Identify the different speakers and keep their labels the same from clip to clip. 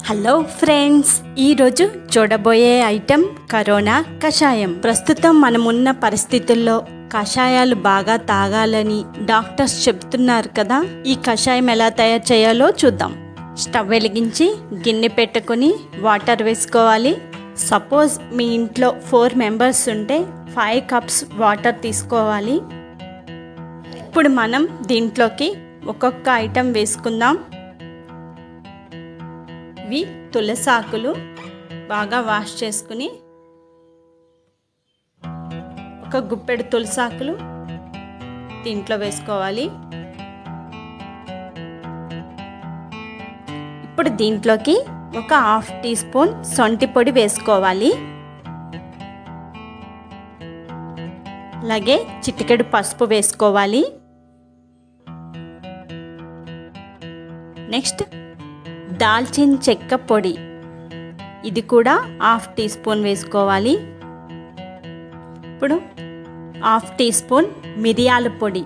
Speaker 1: hello friends ఈరోజు చూడబోయే item corona కషాయం ప్రస్తుతం మనమున్న పరిస్థితుల్లో కషాయాలు బాగా తాగాలని డాక్టర్స్ చెప్తున్నారు కదా ఈ కషాయం ఎలా తయారు చేయాలో చూద్దాం స్టవ్ వెలిగించి గిన్నె పెట్టుకొని వాటర్ వేసుకోవాలి సపోజ్ మీ ఇంట్లో ఫోర్ మెంబర్స్ ఉంటే ఫైవ్ కప్స్ వాటర్ తీసుకోవాలి ఇప్పుడు మనం దీంట్లోకి ఒక్కొక్క ఐటెం వేసుకుందాం ఇవి తులసాకులు బాగా వాష్ చేసుకుని ఒక గుప్పెడు తులసాకులు దీంట్లో వేసుకోవాలి ఇప్పుడు దీంట్లోకి ఒక హాఫ్ టీ స్పూన్ సొంటి పొడి వేసుకోవాలి అలాగే చిటికెడు పసుపు వేసుకోవాలి నెక్స్ట్ దాల్చిన చెక్క పొడి ఇది కూడా హాఫ్ టీ స్పూన్ వేసుకోవాలి ఇప్పుడు హాఫ్ టీ స్పూన్ మిరియాల పొడి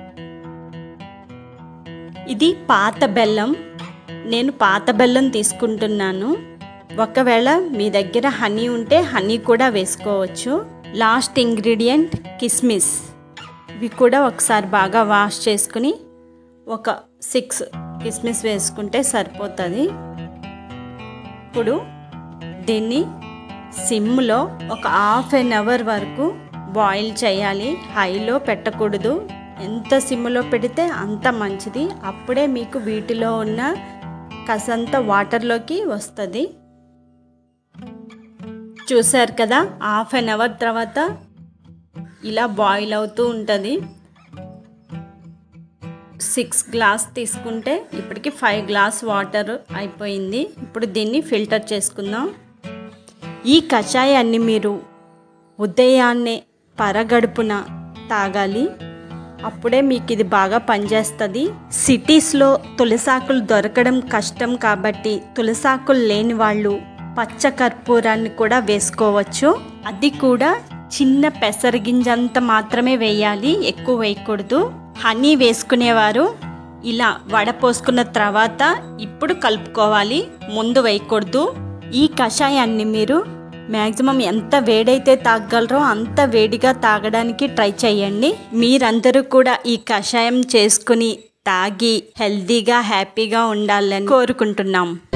Speaker 1: ఇది పాత బెల్లం నేను పాత బెల్లం తీసుకుంటున్నాను ఒకవేళ మీ దగ్గర హనీ ఉంటే హనీ కూడా వేసుకోవచ్చు లాస్ట్ ఇంగ్రీడియంట్ కిస్మిస్ ఇవి కూడా ఒకసారి బాగా వాష్ చేసుకుని ఒక సిక్స్ కిస్మిస్ వేసుకుంటే సరిపోతుంది ఇప్పుడు దీన్ని సిమ్లో ఒక హాఫ్ అన్ అవర్ వరకు బాయిల్ చేయాలి హైలో పెట్టకూడదు ఎంత సిమ్లో పెడితే అంత మంచిది అప్పుడే మీకు వీటిలో ఉన్న కసంత వాటర్లోకి వస్తుంది చూశారు కదా హాఫ్ అన్ అవర్ తర్వాత ఇలా బాయిల్ అవుతూ ఉంటుంది సిక్స్ గ్లాస్ తీసుకుంటే ఇప్పటికి ఫైవ్ గ్లాస్ వాటర్ అయిపోయింది ఇప్పుడు దీన్ని ఫిల్టర్ చేసుకుందాం ఈ కషాయాన్ని మీరు ఉదయాన్నే పరగడుపున తాగాలి అప్పుడే మీకు ఇది బాగా పనిచేస్తుంది సిటీస్లో తులసాకులు దొరకడం కష్టం కాబట్టి తులసాకులు లేని వాళ్ళు పచ్చ కర్పూరాన్ని కూడా వేసుకోవచ్చు అది కూడా చిన్న పెసరగింజంత మాత్రమే వేయాలి ఎక్కువ వేయకూడదు హనీ వేసుకునేవారు ఇలా వడపోసుకున్న తర్వాత ఇప్పుడు కలుపుకోవాలి ముందు వేయకూడదు ఈ కషాయాన్ని మీరు మ్యాక్సిమం ఎంత వేడైతే తాగలరో అంత వేడిగా తాగడానికి ట్రై చేయండి మీరందరూ కూడా ఈ కషాయం చేసుకుని తాగి హెల్తీగా హ్యాపీగా ఉండాలని కోరుకుంటున్నాం